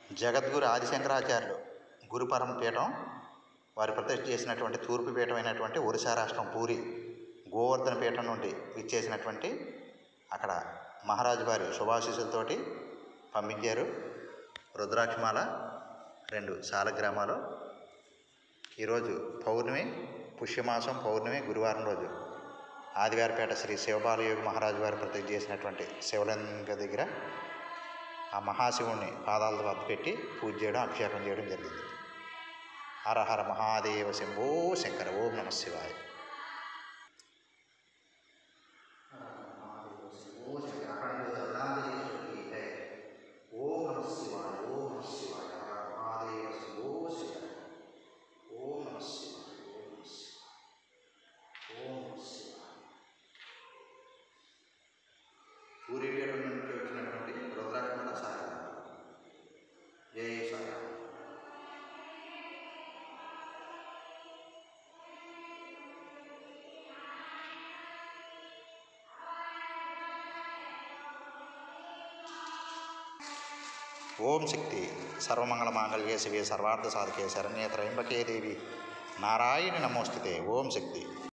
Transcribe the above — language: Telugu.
జగద్గురు ఆదిశంకరాచార్యులు గురుపరం పీఠం వారు ప్రతిష్ఠ చేసినటువంటి తూర్పు పీఠం అయినటువంటి ఒరిస్సా రాష్ట్రం పూరి గోవర్ధన పీఠం నుండి విచ్చేసినటువంటి అక్కడ మహారాజు వారి శుభాశీస్సులతోటి పంపించారు రుద్రాక్షమాల రెండు సాలగ్రామాలు ఈరోజు పౌర్ణమి పుష్యమాసం పౌర్ణమి గురువారం రోజు ఆదివారపేట శ్రీ శివబాలయోగి మహారాజు వారు ప్రతిష్ఠ చేసినటువంటి శివలింగ దగ్గర ఆ మహాశివుణ్ణి పాదాల వద్ద పెట్టి పూజ చేయడం అభిషేకం చేయడం జరిగింది హర హర మహాదేవ శంభో శంకర ఓం నమ శివాయ ఓం నమ శివాయ ఓం నమ శివాయ హర హర మహాదేవ శంభో శంకర ఓం నమ శివాయ ఓం నమ శివాయ ఓం నమ శివాయ సూర్యపీఠం నుంచి వచ్చినటువంటి రుద్రాక్షణ సాగర జయ సాగర ఓం శక్తి సర్వమంగళ మాంగళ్యే శివే సర్వార్థ సాధకే శరణ్యే త్రయంబకే దేవి నారాయణి నమోస్తుతే ఓం శక్తి